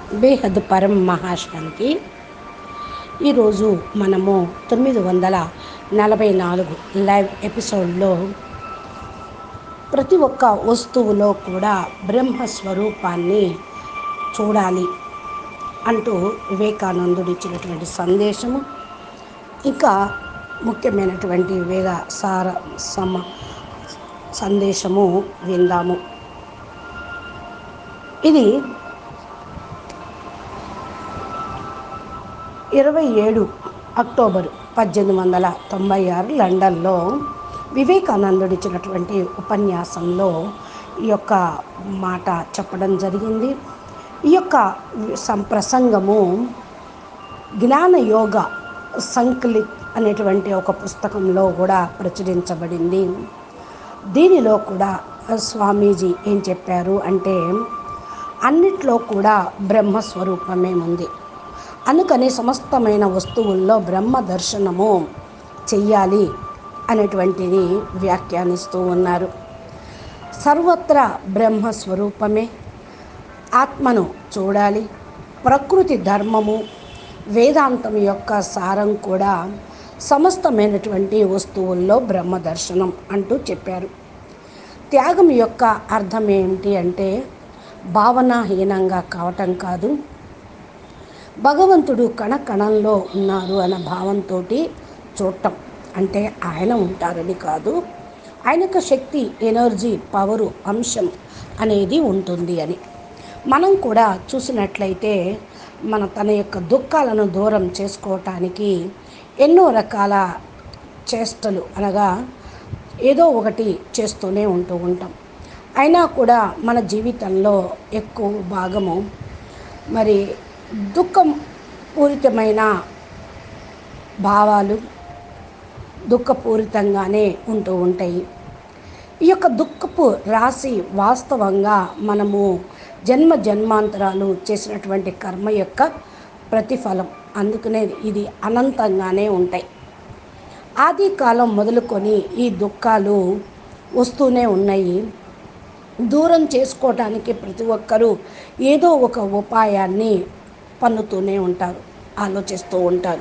బేహద్ పరం మహాశాంతి ఈరోజు మనము తొమ్మిది వందల నలభై నాలుగు లైవ్ ఎపిసోడ్లో ప్రతి ఒక్క వస్తువులో కూడా బ్రహ్మ స్వరూపాన్ని చూడాలి అంటూ వివేకానందుడు ఇచ్చినటువంటి సందేశము ఇంకా ముఖ్యమైనటువంటి వేద సార సమ సందేశము విందాము ఇది ఇరవై ఏడు అక్టోబర్ పద్దెనిమిది వందల తొంభై ఆరు లండన్లో వివేకానందుడు ఇచ్చినటువంటి ఉపన్యాసంలో ఈ యొక్క మాట చెప్పడం జరిగింది ఈ యొక్క సం ప్రసంగము జ్ఞాన యోగ సంకలిత్ అనేటువంటి ఒక పుస్తకంలో కూడా ప్రచురించబడింది దీనిలో కూడా స్వామీజీ ఏం చెప్పారు అంటే అన్నిట్లో కూడా బ్రహ్మస్వరూపమే ఉంది అందుకని సమస్తమైన వస్తువుల్లో బ్రహ్మ దర్శనము చెయ్యాలి అనేటువంటిది వ్యాఖ్యానిస్తూ ఉన్నారు సర్వత్రా బ్రహ్మస్వరూపమే ఆత్మను చూడాలి ప్రకృతి ధర్మము వేదాంతం యొక్క సారం కూడా సమస్తమైనటువంటి వస్తువుల్లో బ్రహ్మ దర్శనం అంటూ చెప్పారు త్యాగం యొక్క అర్థం ఏమిటి అంటే భావనాహీనంగా కావటం కాదు భగవంతుడు కణ కణంలో ఉన్నారు అన్న భావంతో చూడటం అంటే ఆయన ఉంటారని కాదు ఆయనకు శక్తి ఎనర్జీ పవరు అంశం అనేది ఉంటుంది అని మనం కూడా చూసినట్లయితే మన తన యొక్క దుఃఖాలను దూరం చేసుకోవటానికి ఎన్నో రకాల చేష్టలు అనగా ఏదో ఒకటి చేస్తూనే ఉంటూ ఉంటాం అయినా కూడా మన జీవితంలో ఎక్కువ భాగము మరి దుఃఖం పూరితమైన భావాలు దుఃఖపూరితంగానే ఉంటూ ఉంటాయి ఈ యొక్క దుఃఖపు రాశి వాస్తవంగా మనము జన్మ జన్మాంతరాలు చేసినటువంటి కర్మ యొక్క ప్రతిఫలం అందుకనే ఇది అనంతంగానే ఉంటాయి ఆది కాలం మొదలుకొని ఈ దుఃఖాలు వస్తూనే ఉన్నాయి దూరం చేసుకోవటానికి ప్రతి ఒక్కరూ ఏదో ఒక ఉపాయాన్ని పన్నుతూనే ఉంటారు ఆలోచిస్తూ ఉంటారు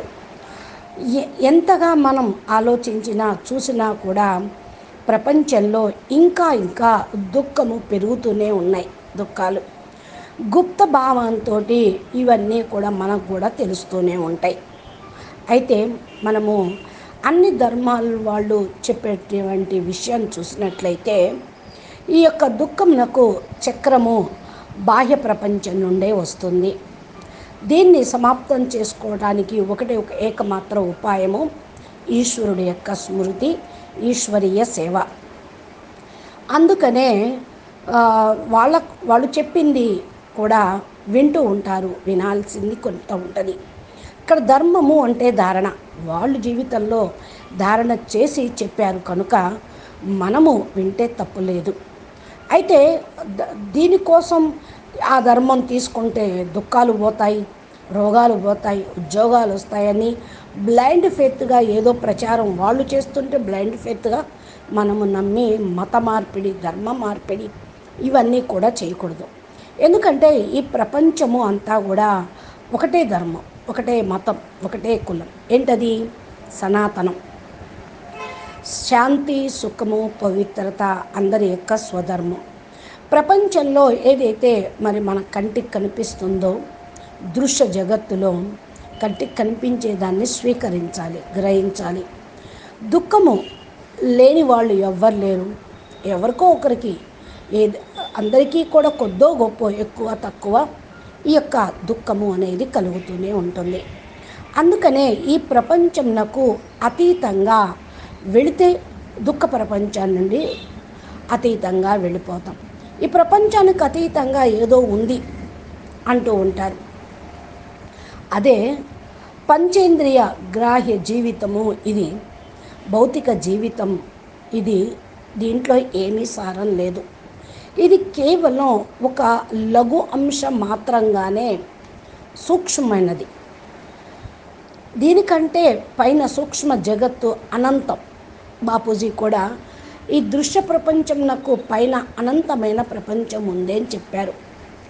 ఎంతగా మనం ఆలోచించినా చూసినా కూడా ప్రపంచంలో ఇంకా ఇంకా దుఃఖము పెరుగుతూనే ఉన్నాయి దుఃఖాలు గుప్త భావంతో ఇవన్నీ కూడా మనకు కూడా తెలుస్తూనే ఉంటాయి అయితే మనము అన్ని ధర్మాల వాళ్ళు చెప్పేటువంటి విషయం చూసినట్లయితే ఈ యొక్క దుఃఖమునకు చక్రము బాహ్య ప్రపంచం నుండే వస్తుంది దీన్ని సమాప్తం చేసుకోవడానికి ఒకటి ఒక ఏకమాత్ర ఉపాయము ఈశ్వరుడి యొక్క స్మృతి ఈశ్వరీయ సేవ అందుకనే వాళ్ళ వాళ్ళు చెప్పింది కూడా వింటూ ఉంటారు వినాల్సింది కొంత ఉంటుంది ఇక్కడ ధర్మము అంటే ధారణ వాళ్ళు జీవితంలో ధారణ చేసి చెప్పారు కనుక మనము వింటే తప్పు లేదు అయితే దీనికోసం ఆ ధర్మం తీసుకుంటే దుఃఖాలు పోతాయి రోగాలు పోతాయి ఉద్యోగాలు వస్తాయని బ్లైండ్ ఫెత్గా ఏదో ప్రచారం వాళ్ళు చేస్తుంటే బ్లైండ్ ఫెత్గా మనము నమ్మి మత మార్పిడి ధర్మ మార్పిడి ఇవన్నీ కూడా చేయకూడదు ఎందుకంటే ఈ ప్రపంచము అంతా కూడా ఒకటే ధర్మం ఒకటే మతం ఒకటే కులం ఏంటది సనాతనం శాంతి సుఖము పవిత్రత అందరి యొక్క స్వధర్మం ప్రపంచంలో ఏదైతే మరి మన కంటికి కనిపిస్తుందో దృశ్య జగత్తులో కంటికి కనిపించేదాన్ని స్వీకరించాలి గ్రహించాలి దుఃఖము లేని వాళ్ళు ఎవ్వరు లేరు ఎవరికో ఒకరికి ఏ అందరికీ కూడా కొద్దో గొప్ప ఎక్కువ తక్కువ ఈ యొక్క దుఃఖము అనేది కలుగుతూనే ఉంటుంది అందుకనే ఈ ప్రపంచంనకు అతీతంగా వెళితే దుఃఖ ప్రపంచం నుండి అతీతంగా వెళ్ళిపోతాం ఈ ప్రపంచానికి అతీతంగా ఏదో ఉంది అంటూ ఉంటారు అదే పంచేంద్రియ గ్రాహ్య జీవితము ఇది భౌతిక జీవితం ఇది దీంట్లో ఏమీ సారం లేదు ఇది కేవలం ఒక లఘు అంశం మాత్రంగానే సూక్ష్మమైనది దీనికంటే పైన సూక్ష్మ జగత్తు అనంతం బాపూజీ కూడా ఈ దృశ్య ప్రపంచం నాకు పైన అనంతమైన ప్రపంచం ఉంది అని చెప్పారు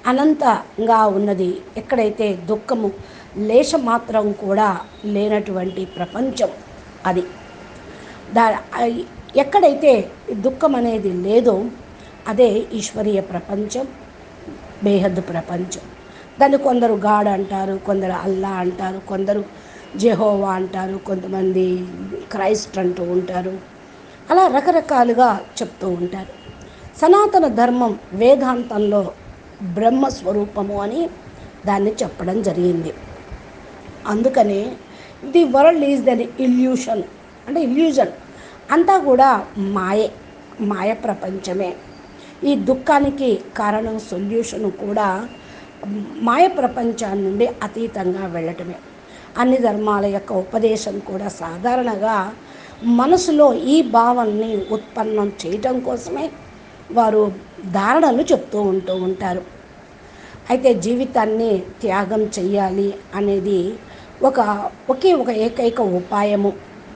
అనంతంగా ఉన్నది ఎక్కడైతే దుఃఖము లేశ మాత్రం కూడా లేనటువంటి ప్రపంచం అది దా ఐ- ఎక్కడైతే దుఃఖం అనేది లేదో అదే ఈశ్వరీయ ప్రపంచం బేహద్దు ప్రపంచం దాన్ని కొందరు గాడ్ అంటారు కొందరు అల్లా అంటారు కొందరు జెహోవా అంటారు కొంతమంది క్రైస్ట్ అంటూ ఉంటారు అలా రకరకాలుగా చెప్తూ ఉంటారు సనాతన ధర్మం వేదాంతంలో బ్రహ్మస్వరూపము అని దాన్ని చెప్పడం జరిగింది అందుకనే the world is an illusion అంటే ఇల్యూజన్ అంతా కూడా మాయే మాయ ప్రపంచమే ఈ దుఃఖానికి కారణం సొల్యూషన్ కూడా మాయ ప్రపంచాన్ని నుండి అతీతంగా వెళ్ళటమే అన్ని ధర్మాల యొక్క ఉపదేశం కూడా సాధారణంగా మనసులో ఈ భావాన్ని ఉత్పన్నం చేయటం కోసమే వారు ధారణలు చెప్తూ ఉంటూ ఉంటారు అయితే జీవితాన్ని త్యాగం చెయ్యాలి అనేది ఒక ఒకే ఒక ఏకైక ఉపాయము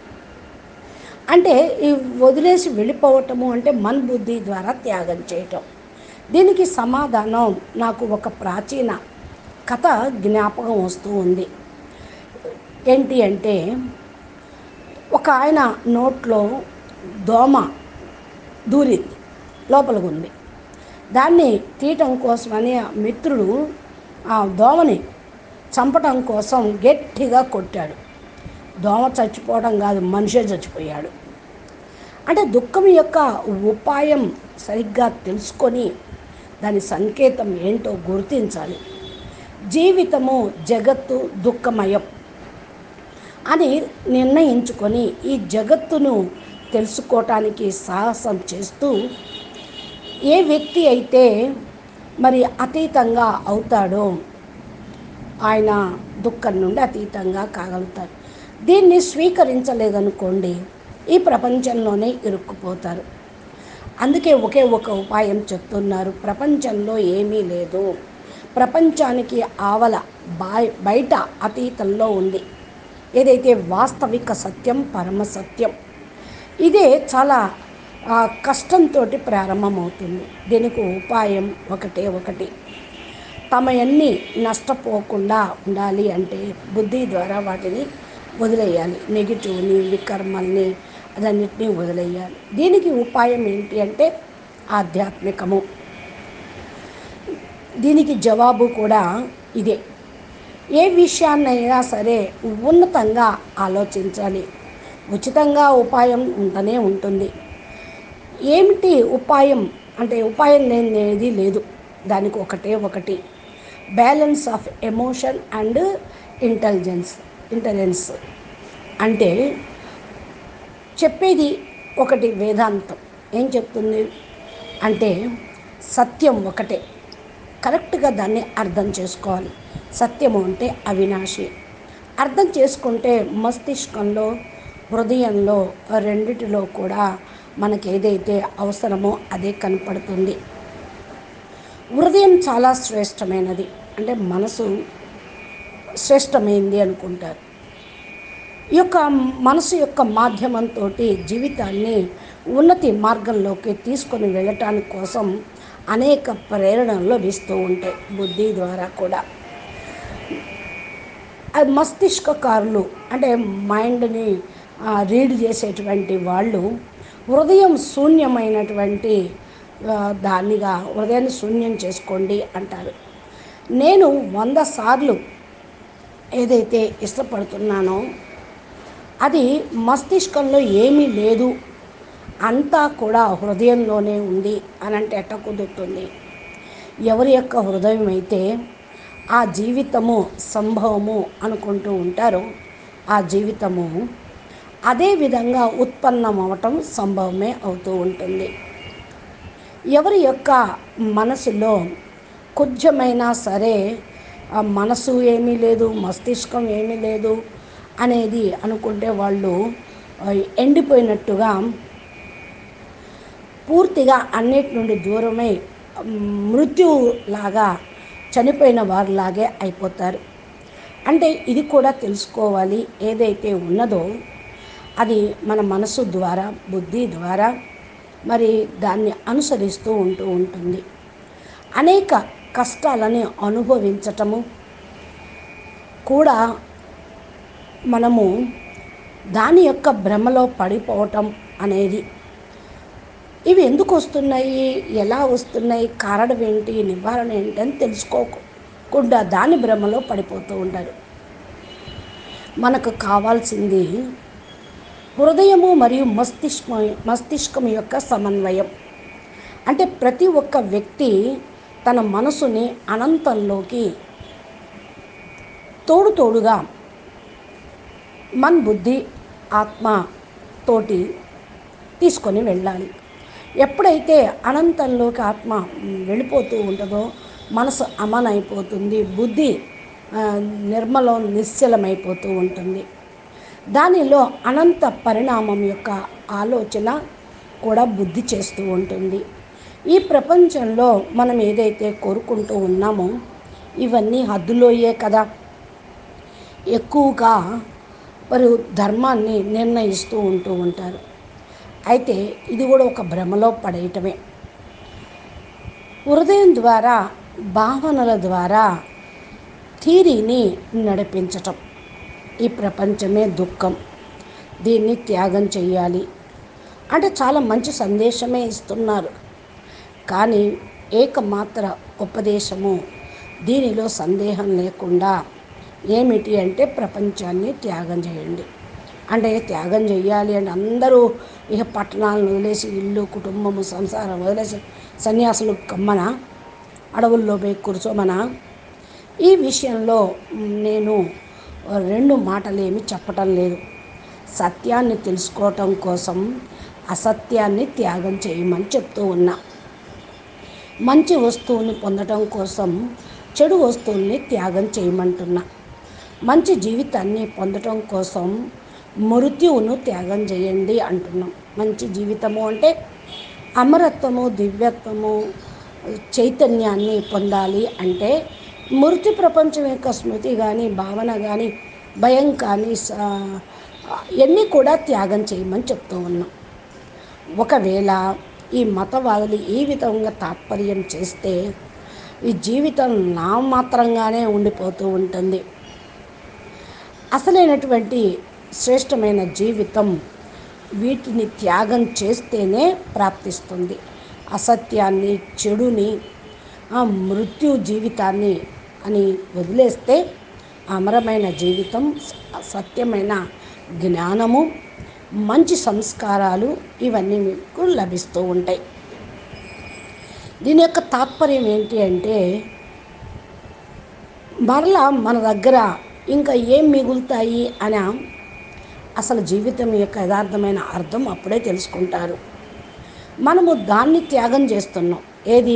అంటే ఈ వదిలేసి వెళ్ళిపోవటము అంటే మన బుద్ధి ద్వారా త్యాగం చేయటం దీనికి సమాధానం నాకు ఒక ప్రాచీన కథ జ్ఞాపకం వస్తూ ఉంది ఏంటి అంటే ఒక ఆయన నోట్లో దోమ దూరింది లోపలికి ఉంది దాన్ని తీయటం కోసమని ఆ మిత్రుడు ఆ దోమని చంపటం కోసం గట్టిగా కొట్టాడు దోమ చచ్చిపోవడం కాదు మనిషే చచ్చిపోయాడు అంటే దుఃఖం యొక్క ఉపాయం సరిగ్గా తెలుసుకొని దాని సంకేతం ఏంటో గుర్తించాలి జీవితము జగత్తు దుఃఖమయం అని నిర్ణయించుకొని ఈ జగత్తును తెలుసుకోవటానికి సాహసం చేస్తూ ఏ వ్యక్తి అయితే మరి అతీతంగా అవుతాడో ఆయన దుఃఖం నుండి అతీతంగా కాగలుగుతారు దీన్ని స్వీకరించలేదనుకోండి ఈ ప్రపంచంలోనే ఇరుక్కుపోతారు అందుకే ఒకే ఒక ఉపాయం చెప్తున్నారు ప్రపంచంలో ఏమీ లేదు ప్రపంచానికి ఆవల బాయ్ బయట అతీతంలో ఉంది ఏదైతే వాస్తవిక సత్యం పరమ సత్యం ఇదే చాలా ఆ, కష్టంతో ప్రారంభమవుతుంది దీనికి ఉపాయం ఒకటే ఒకటి తమయన్ని నష్టపోకుండా ఉండాలి అంటే బుద్ధి ద్వారా వాటిని వదిలేయాలి నెగిటివ్ని వికర్మల్ని అదన్నిటినీ వదిలేయాలి దీనికి ఉపాయం ఏంటి అంటే ఆధ్యాత్మికము దీనికి జవాబు కూడా ఇదే ఏ విషయాన్నైనా సరే ఉన్నతంగా ఆలోచించాలి ఉచితంగా ఉపాయం ఉంటూనే ఉంటుంది ఏమిటి ఉపాయం అంటే ఉపాయం లేనిది లేదు దానికి ఒకటే ఒకటి balance of emotion and intelligence intelligence అంటే చెప్పేది ఒకటి వేదాంతం ఏం చెప్తుంది అంటే సత్యం ఒకటే కరెక్ట్గా దాన్ని అర్థం చేసుకోవాలి సత్యము అంటే అవినాశి అర్థం చేసుకుంటే మస్తిష్కంలో హృదయంలో రెండిటిలో కూడా మనకి ఏదైతే అవసరమో అదే కనపడుతుంది హృదయం చాలా శ్రేష్టమైనది అంటే మనసు శ్రేష్టమైంది అనుకుంటారు ఈ యొక్క మనసు యొక్క మాధ్యమంతో జీవితాన్ని ఉన్నతి మార్గంలోకి తీసుకొని వెళ్ళటానికి కోసం అనేక ప్రేరణలు లభిస్తూ ఉంటాయి బుద్ధి ద్వారా కూడా అది మస్తిష్కకారులు అంటే మైండ్ని ఆ, రీడ్ చేసేటువంటి వాళ్ళు హృదయం శూన్యమైనటువంటి ఆ, దానిగా హృదయాన్ని శూన్యం చేసుకోండి అంటారు నేను వంద సార్లు ఏదైతే ఇష్టపడుతున్నానో అది మస్తిష్కంలో ఏమీ లేదు అంతా కూడా హృదయంలోనే ఉంది అని అంటే ఎట్ట కుదురుతుంది ఎవరి యొక్క హృదయం అయితే ఆ జీవితము సంభవము అనుకుంటూ ఉంటారో ఆ జీవితము అదే విధంగా ఉత్పన్నం అవటం సంభవమే అవుతూ ఉంటుంది ఎవరి యొక్క మనసులో కొంచెమైనా సరే ఆ మనసు ఏమీ లేదు మస్తిష్కం ఏమీ లేదు అనేది అనుకుంటే వాళ్ళు ఆ, ఎండిపోయినట్టుగా పూర్తిగా అన్నిటి నుండి దూరమై మృత్యులాగా చనిపోయిన వారిలాగే అయిపోతారు అంటే ఇది కూడా తెలుసుకోవాలి ఏదైతే ఉన్నదో అది మన మనసు ద్వారా బుద్ధి ద్వారా మరి దాన్ని అనుసరిస్తూ ఉంటూ ఉంటుంది అనేక కష్టాలని అనుభవించటము కూడా మనము దాని యొక్క భ్రమలో పడిపోవటం అనేది ఇవి ఎందుకు వస్తున్నాయి ఎలా వస్తున్నాయి కారణం ఏంటి నివారణ ఏంటి అని తెలుసుకోకుండా దాని భ్రమలో పడిపోతూ ఉంటారు మనకు కావాల్సింది హృదయము మరియు మస్తిష్కం మస్తిష్కం యొక్క సమన్వయం అంటే ప్రతి ఒక్క వ్యక్తి తన మనసుని అనంతంలోకి తోడు తోడుగా మన్ బుద్ధి ఆత్మ తోటి తీసుకొని వెళ్ళాలి ఎప్పుడైతే అనంతంలోకి ఆత్మ వెళ్ళిపోతూ ఉంటుందో మనసు అమనైపోతుంది బుద్ధి ఆ, నిర్మలం నిశ్చలమైపోతూ ఉంటుంది దానిలో అనంత పరిణామం యొక్క ఆలోచన కూడా బుద్ధి చేస్తూ ఉంటుంది ఈ ప్రపంచంలో మనం ఏదైతే కోరుకుంటూ ఉన్నామో ఇవన్నీ హద్దులోయే కదా ఎక్కువగా వారు ధర్మాన్ని నిర్ణయిస్తూ ఉంటూ ఉంటారు అయితే ఇది కూడా ఒక భ్రమలో పడేయటమే హృదయం ద్వారా భావనల ద్వారా థీరీని నడిపించటం ఈ ప్రపంచమే దుఃఖం దీన్ని త్యాగం చేయాలి అంటే చాలా మంచి సందేశమే ఇస్తున్నారు కానీ ఏకమాత్ర ఉపదేశము దీనిలో సందేహం లేకుండా ఏమిటి అంటే ప్రపంచాన్ని త్యాగం చేయండి అంటే త్యాగం చేయాలి అంటే అందరూ ఇక పట్టణాలను వదిలేసి ఇల్లు కుటుంబము సంసారం వదిలేసి సన్యాసులు కమ్మన అడవుల్లో పోయి కూర్చోమనా ఈ విషయంలో మ్, నేను రెండు మాటలేమి చెప్పటం లేదు సత్యాన్ని తెలుసుకోవటం కోసం అసత్యాన్ని త్యాగం చేయమని చెప్తూ ఉన్నా మంచి వస్తువుని పొందటం కోసం చెడు వస్తువుల్ని త్యాగం చేయమంటున్నా మంచి జీవితాన్ని పొందటం కోసం మృత్యువును త్యాగం చేయండి అంటున్నాం మంచి జీవితము అంటే అమరత్వము దివ్యత్వము చైతన్యాన్ని పొందాలి అంటే మృతి ప్రపంచం యొక్క స్మృతి కానీ భావన కానీ భయం కానీ స- ఇవన్నీ కూడా త్యాగం చేయమని చెప్తూ ఉన్నాం ఒకవేళ ఈ మతవాదులు ఈ విధంగా తాత్పర్యం చేస్తే ఈ జీవితం నామాత్రంగానే ఉండిపోతూ ఉంటుంది అసలైనటువంటి శ్రేష్టమైన జీవితం వీటిని త్యాగం చేస్తేనే ప్రాప్తిస్తుంది అసత్యాన్ని చెడుని ఆ మృత్యు జీవితాన్ని అని వదిలేస్తే అమరమైన జీవితం స- సత్యమైన జ్ఞానము మంచి సంస్కారాలు ఇవన్నీ మీకు లభిస్తూ ఉంటాయి దీని యొక్క తాత్పర్యం ఏంటి అంటే మరలా మన దగ్గర ఇంకా ఏం మిగులుతాయి అని అసలు జీవితం యొక్క యథార్థమైన అర్థం అప్పుడే తెలుసుకుంటారు మనము దాన్ని త్యాగం చేస్తున్నాం ఏది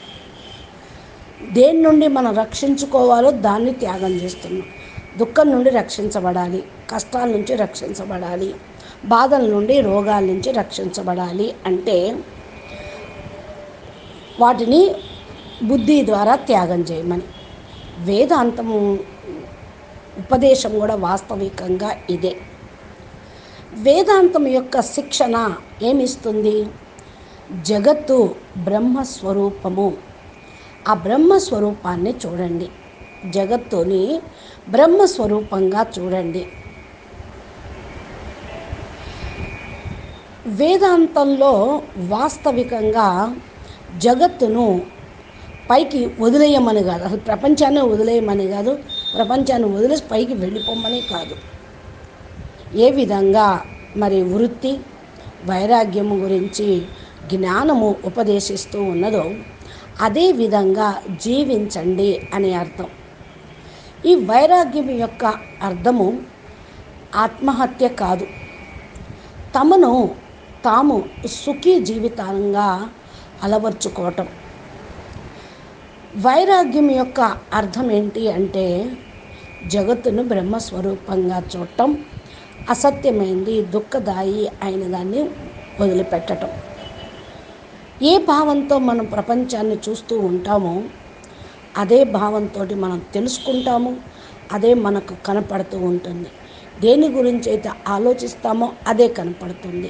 దేని నుండి మనం రక్షించుకోవాలో దాన్ని త్యాగం చేస్తున్నాం దుఃఖం నుండి రక్షించబడాలి కష్టాల నుంచి రక్షించబడాలి బాధల నుండి రోగాల నుంచి రక్షించబడాలి అంటే వాటిని బుద్ధి ద్వారా త్యాగం చేయమని వేదాంతము ఉపదేశం కూడా వాస్తవికంగా ఇదే వేదాంతం యొక్క శిక్షణ ఏమిస్తుంది జగత్తు బ్రహ్మస్వరూపము ఆ బ్రహ్మస్వరూపాన్ని చూడండి జగత్తుని బ్రహ్మస్వరూపంగా చూడండి వేదాంతంలో వాస్తవికంగా జగత్తును పైకి వదిలేయమని కాదు అసలు ప్రపంచాన్ని వదిలేయమని కాదు ప్రపంచాన్ని వదిలేసి పైకి వెళ్ళిపోమని కాదు ఏ విధంగా మరి వృత్తి వైరాగ్యము గురించి జ్ఞానము ఉపదేశిస్తూ ఉన్నదో అదే విధంగా జీవించండి అని అర్థం ఈ వైరాగ్యం యొక్క అర్థము ఆత్మహత్య కాదు తమను తాము సుఖీ జీవితంగా అలవర్చుకోవటం వైరాగ్యం యొక్క అర్థం ఏంటి అంటే జగత్తును బ్రహ్మస్వరూపంగా చూడటం అసత్యమైంది దుఃఖదాయి అయిన దాన్ని వదిలిపెట్టటం ఏ భావంతో మనం ప్రపంచాన్ని చూస్తూ ఉంటామో అదే భావంతో మనం తెలుసుకుంటాము అదే మనకు కనపడుతూ ఉంటుంది దేని గురించి అయితే ఆలోచిస్తామో అదే కనపడుతుంది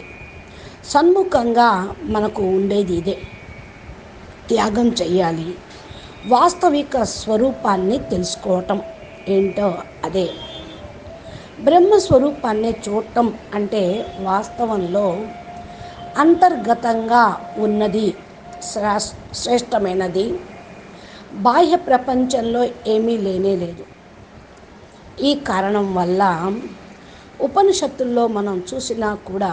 సన్ముఖంగా మనకు ఉండేది ఇదే త్యాగం చెయ్యాలి వాస్తవిక స్వరూపాన్ని తెలుసుకోవటం ఏంటో అదే బ్రహ్మస్వరూపాన్ని చూడటం అంటే వాస్తవంలో అంతర్గతంగా ఉన్నది శ్రేష్ శ్రేష్టమైనది బాహ్య ప్రపంచంలో ఏమీ లేనే లేదు ఈ కారణం వల్ల ఉపనిషత్తుల్లో మనం చూసినా కూడా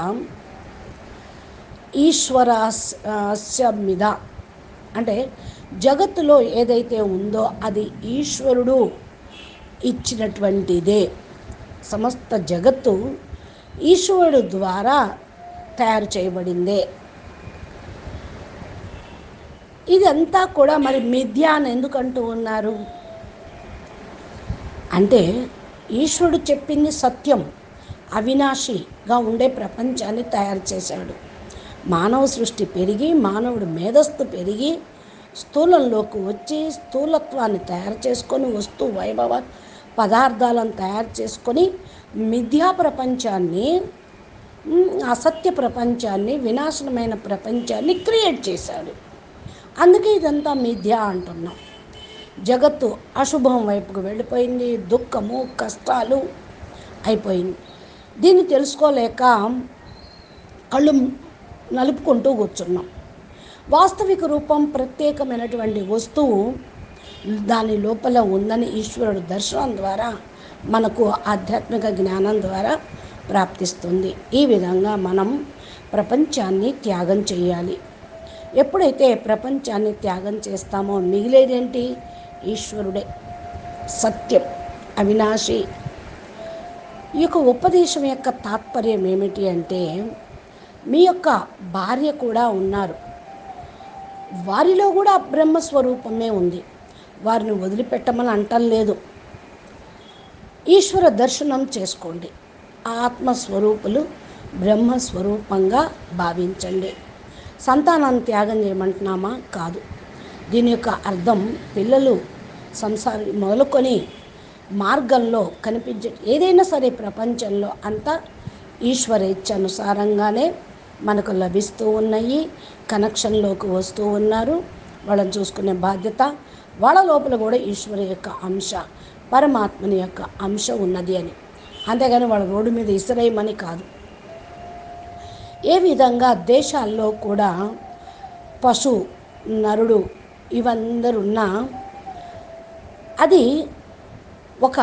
ఈశ్వరాస్య మీద అంటే జగత్తులో ఏదైతే ఉందో అది ఈశ్వరుడు ఇచ్చినటువంటిదే సమస్త జగత్తు ఈశ్వరుడు ద్వారా తయారు చేయబడిందే ఇదంతా కూడా మరి మిథ్య అని ఎందుకంటూ ఉన్నారు అంటే ఈశ్వరుడు చెప్పింది సత్యం అవినాశిగా ఉండే ప్రపంచాన్ని తయారు చేశాడు మానవ సృష్టి పెరిగి మానవుడు మేధస్సు పెరిగి స్థూలంలోకి వచ్చి స్థూలత్వాన్ని తయారు చేసుకొని వస్తూ వైభవ పదార్థాలను తయారు చేసుకొని మిథ్యా ప్రపంచాన్ని ఉమ్, అసత్య ప్రపంచాన్ని వినాశనమైన ప్రపంచాన్ని క్రియేట్ చేశాడు అందుకే ఇదంతా మిథ్య అంటున్నాం జగత్తు అశుభం వైపుకు వెళ్ళిపోయింది దుఃఖము కష్టాలు అయిపోయింది దీన్ని తెలుసుకోలేక కళ్ళు నలుపుకుంటూ కూర్చున్నాం వాస్తవిక రూపం ప్రత్యేకమైనటువంటి వస్తువు దాని లోపల ఉందని ఈశ్వరుడు దర్శనం ద్వారా మనకు ఆధ్యాత్మిక జ్ఞానం ద్వారా ప్రాప్తిస్తుంది ఈ విధంగా మనం ప్రపంచాన్ని త్యాగం చేయాలి ఎప్పుడైతే ప్రపంచాన్ని త్యాగం చేస్తామో మిగిలేదేంటి ఈశ్వరుడే సత్యం అవినాశి ఈ యొక్క ఉపదేశం యొక్క తాత్పర్యం ఏమిటి అంటే మీ యొక్క భార్య కూడా ఉన్నారు వారిలో కూడా బ్రహ్మస్వరూపమే ఉంది వారిని వదిలిపెట్టమని అంటం లేదు ఈశ్వర దర్శనం చేసుకోండి ఆత్మస్వరూపులు బ్రహ్మస్వరూపంగా భావించండి సంతానాన్ని త్యాగం చేయమంటున్నామా కాదు దీని యొక్క అర్థం పిల్లలు సంసారం మొదలుకొని మార్గంలో కనిపించే ఏదైనా సరే ప్రపంచంలో అంతా ఈశ్వరేచ్ఛానుసారంగానే మనకు లభిస్తూ ఉన్నాయి కనెక్షన్లోకి వస్తూ ఉన్నారు వాళ్ళని చూసుకునే బాధ్యత వాళ్ళ లోపల కూడా ఈశ్వర యొక్క అంశ పరమాత్మని యొక్క అంశ ఉన్నది అని అంతేగాని వాళ్ళ రోడ్డు మీద ఇసరేయమని కాదు ఏ విధంగా దేశాల్లో కూడా పశు నరుడు ఇవందరున్నా అది ఒక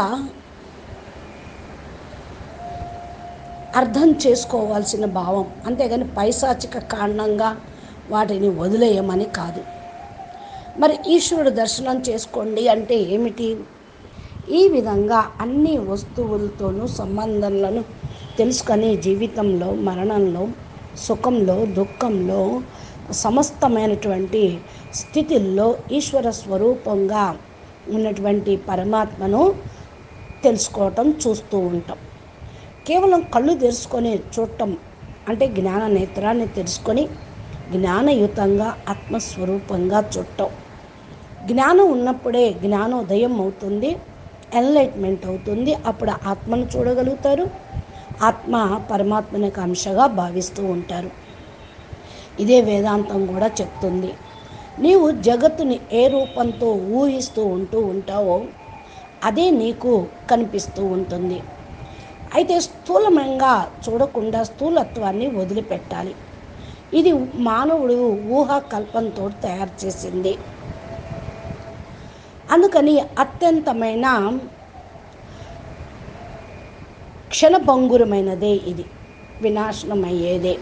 అర్థం చేసుకోవాల్సిన భావం అంతేగాని పైశాచిక కారణంగా వాటిని వదిలేయమని కాదు మరి ఈశ్వరుడు దర్శనం చేసుకోండి అంటే ఏమిటి ఈ విధంగా అన్ని వస్తువులతోనూ సంబంధాలను తెలుసుకొని జీవితంలో మరణంలో సుఖంలో దుఃఖంలో సమస్తమైనటువంటి స్థితిల్లో ఈశ్వర స్వరూపంగా ఉన్నటువంటి పరమాత్మను తెలుసుకోవటం చూస్తూ ఉంటాం కేవలం కళ్ళు తెరుచుకొని చూడటం అంటే జ్ఞాన నేత్రాన్ని తెలుసుకొని జ్ఞానయుతంగా ఆత్మస్వరూపంగా చూడటం జ్ఞానం ఉన్నప్పుడే జ్ఞానోదయం అవుతుంది ఎన్లైట్మెంట్ అవుతుంది అప్పుడు ఆత్మను చూడగలుగుతారు ఆత్మ పరమాత్మని యొక్క అంశగా భావిస్తూ ఉంటారు ఇదే వేదాంతం కూడా చెప్తుంది నీవు జగత్తుని ఏ రూపంతో ఊహిస్తూ ఉంటూ ఉంటావో అదే నీకు కనిపిస్తూ ఉంటుంది అయితే స్థూలమంగా చూడకుండా స్థూలత్వాన్ని వదిలిపెట్టాలి ఇది మానవుడు ఊహా కల్పంతో తయారు చేసింది అందుకని అత్యంతమైన క్షణభంగురమైనదే ఇది వినాశనమయ్యేదే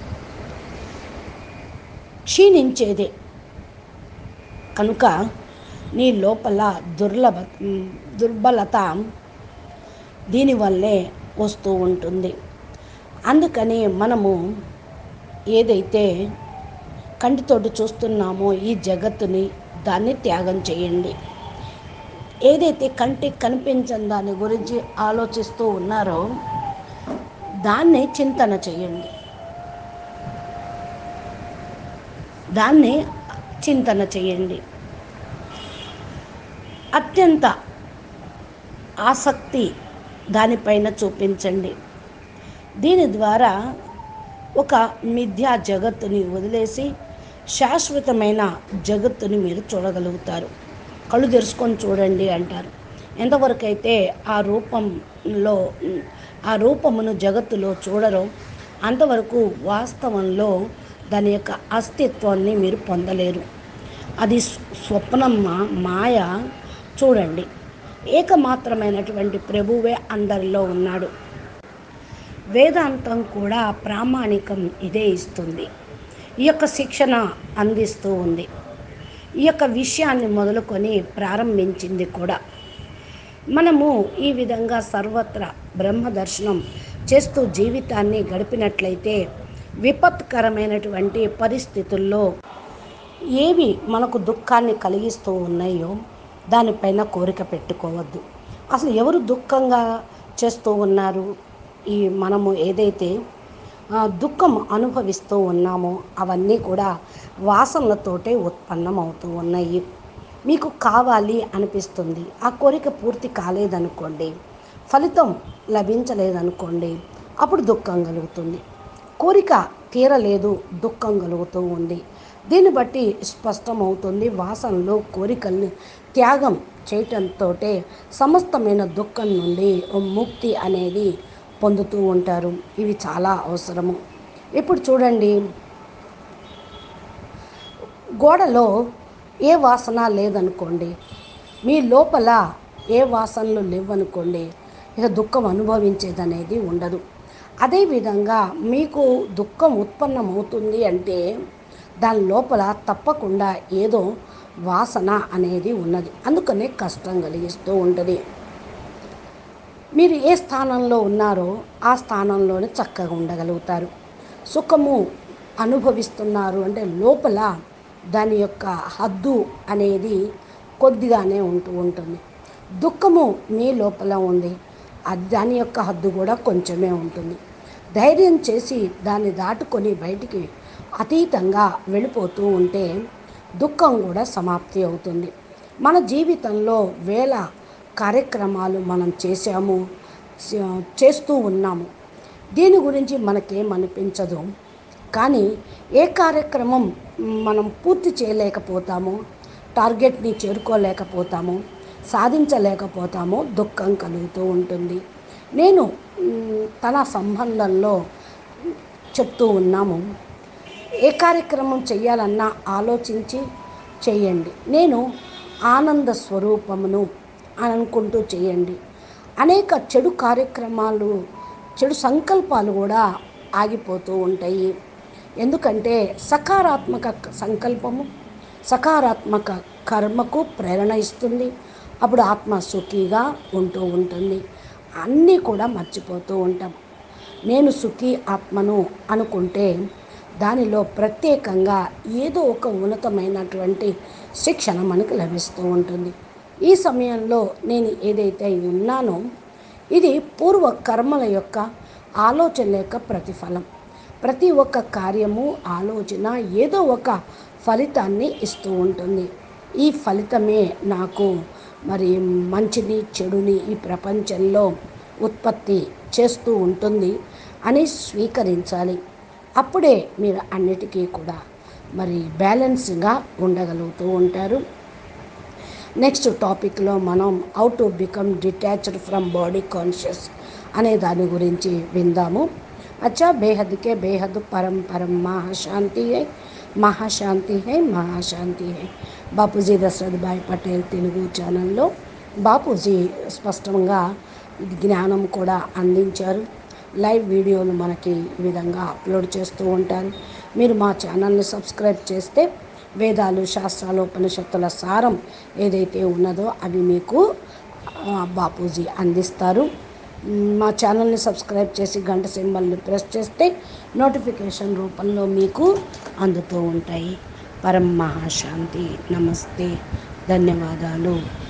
క్షీణించేదే కనుక నీ లోపల దుర్లభ దుర్బలత దీనివల్లే వస్తూ ఉంటుంది అందుకని మనము ఏదైతే కంటితోటి చూస్తున్నామో ఈ జగత్తుని దాన్ని త్యాగం చేయండి ఏదైతే కంటికి కనిపించని దాని గురించి ఆలోచిస్తూ ఉన్నారో దాన్ని చింతన చేయండి దాన్ని చింతన చేయండి అత్యంత ఆసక్తి దానిపైన చూపించండి దీని ద్వారా ఒక మిథ్యా జగత్తుని వదిలేసి శాశ్వతమైన జగత్తుని మీరు చూడగలుగుతారు కళ్ళు తెరుచుకొని చూడండి అంటారు ఎంతవరకు అయితే ఆ రూపంలో ఆ రూపమును జగత్తులో చూడరో అంతవరకు వాస్తవంలో దాని యొక్క అస్తిత్వాన్ని మీరు పొందలేరు అది స్వప్నం మాయ చూడండి ఏకమాత్రమైనటువంటి ప్రభువే అందరిలో ఉన్నాడు వేదాంతం కూడా ప్రామాణికం ఇదే ఇస్తుంది ఈ యొక్క శిక్షణ అందిస్తూ ఉంది ఈ యొక్క విషయాన్ని మొదలుకొని ప్రారంభించింది కూడా మనము ఈ విధంగా సర్వత్రా బ్రహ్మ దర్శనం చేస్తూ జీవితాన్ని గడిపినట్లయితే విపత్కరమైనటువంటి పరిస్థితుల్లో ఏవి మనకు దుఃఖాన్ని కలిగిస్తూ ఉన్నాయో దానిపైన కోరిక పెట్టుకోవద్దు అసలు ఎవరు దుఃఖంగా చేస్తూ ఉన్నారు ఈ మనము ఏదైతే దుఃఖం అనుభవిస్తూ ఉన్నామో అవన్నీ కూడా వాసనలతోటే ఉత్పన్నమవుతూ ఉన్నాయి మీకు కావాలి అనిపిస్తుంది ఆ కోరిక పూర్తి కాలేదనుకోండి ఫలితం లభించలేదనుకోండి అప్పుడు దుఃఖం కలుగుతుంది కోరిక తీరలేదు దుఃఖం కలుగుతూ ఉంది దీన్ని బట్టి స్పష్టమవుతుంది వాసనలు కోరికల్ని త్యాగం చేయటంతో సమస్తమైన దుఃఖం నుండి ముక్తి అనేది పొందుతూ ఉంటారు ఇవి చాలా అవసరము ఇప్పుడు చూడండి గోడలో ఏ వాసన లేదనుకోండి మీ లోపల ఏ వాసనలు లేవనుకోండి ఇక దుఃఖం అనుభవించేదనేది ఉండదు అదేవిధంగా మీకు దుఃఖం ఉత్పన్నమవుతుంది అంటే దాని లోపల తప్పకుండా ఏదో వాసన అనేది ఉన్నది అందుకనే కష్టం కలిగిస్తూ ఉంటుంది మీరు ఏ స్థానంలో ఉన్నారో ఆ స్థానంలోనే చక్కగా ఉండగలుగుతారు సుఖము అనుభవిస్తున్నారు అంటే లోపల దాని యొక్క హద్దు అనేది కొద్దిగానే ఉంటూ ఉంటుంది దుఃఖము మీ లోపల ఉంది అది దాని యొక్క హద్దు కూడా కొంచెమే ఉంటుంది ధైర్యం చేసి దాన్ని దాటుకొని బయటికి అతీతంగా వెళ్ళిపోతూ ఉంటే దుఃఖం కూడా సమాప్తి అవుతుంది మన జీవితంలో వేల కార్యక్రమాలు మనం చేశాము చేస్తూ ఉన్నాము దీని గురించి మనకేమనిపించదు కానీ ఏ కార్యక్రమం మనం పూర్తి చేయలేకపోతామో టార్గెట్ని చేరుకోలేకపోతామో సాధించలేకపోతామో దుఃఖం కలుగుతూ ఉంటుంది నేను తన సంబంధంలో చెప్తూ ఉన్నాము ఏ కార్యక్రమం చేయాలన్నా ఆలోచించి చేయండి నేను ఆనంద స్వరూపమును అని అనుకుంటూ చేయండి అనేక చెడు కార్యక్రమాలు చెడు సంకల్పాలు కూడా ఆగిపోతూ ఉంటాయి ఎందుకంటే సకారాత్మక సంకల్పము సకారాత్మక కర్మకు ప్రేరణ ఇస్తుంది అప్పుడు ఆత్మ సుఖీగా ఉంటూ ఉంటుంది అన్నీ కూడా మర్చిపోతూ ఉంటాం నేను సుఖీ ఆత్మను అనుకుంటే దానిలో ప్రత్యేకంగా ఏదో ఒక ఉన్నతమైనటువంటి శిక్షణ మనకు లభిస్తూ ఉంటుంది ఈ సమయంలో నేను ఏదైతే ఉన్నానో ఇది పూర్వ కర్మల యొక్క ఆలోచన యొక్క ప్రతిఫలం ప్రతి ఒక్క కార్యము ఆలోచన ఏదో ఒక ఫలితాన్ని ఇస్తూ ఉంటుంది ఈ ఫలితమే నాకు మరి మంచిని చెడుని ఈ ప్రపంచంలో ఉత్పత్తి చేస్తూ ఉంటుంది అని స్వీకరించాలి అప్పుడే మీరు అన్నిటికీ కూడా మరి బ్యాలెన్స్గా ఉండగలుగుతూ ఉంటారు నెక్స్ట్ టాపిక్లో మనం how to become detached from body conscious అనే దాని గురించి విందాము అచ్చా బేహద్కే బేహద్ పరం పరం మహాశాంతి హై మహాశాంతి హై మహాశాంతి హై బాపూజీ దశరథ్ భాయ్ పటేల్ తెలుగు ఛానల్లో బాపూజీ స్పష్టంగా జ్ఞానం కూడా అందించారు లైవ్ వీడియోలు మనకి ఈ విధంగా అప్లోడ్ చేస్తూ ఉంటారు మీరు మా ఛానల్ని సబ్స్క్రైబ్ చేస్తే వేదాలు శాస్త్రాలు ఉపనిషత్తుల సారం ఏదైతే ఉన్నదో అవి మీకు బాపూజీ అందిస్తారు మా ఛానల్ని సబ్స్క్రైబ్ చేసి గంట సింబల్ని ప్రెస్ చేస్తే నోటిఫికేషన్ రూపంలో మీకు అందుతూ ఉంటాయి పరం మహాశాంతి నమస్తే ధన్యవాదాలు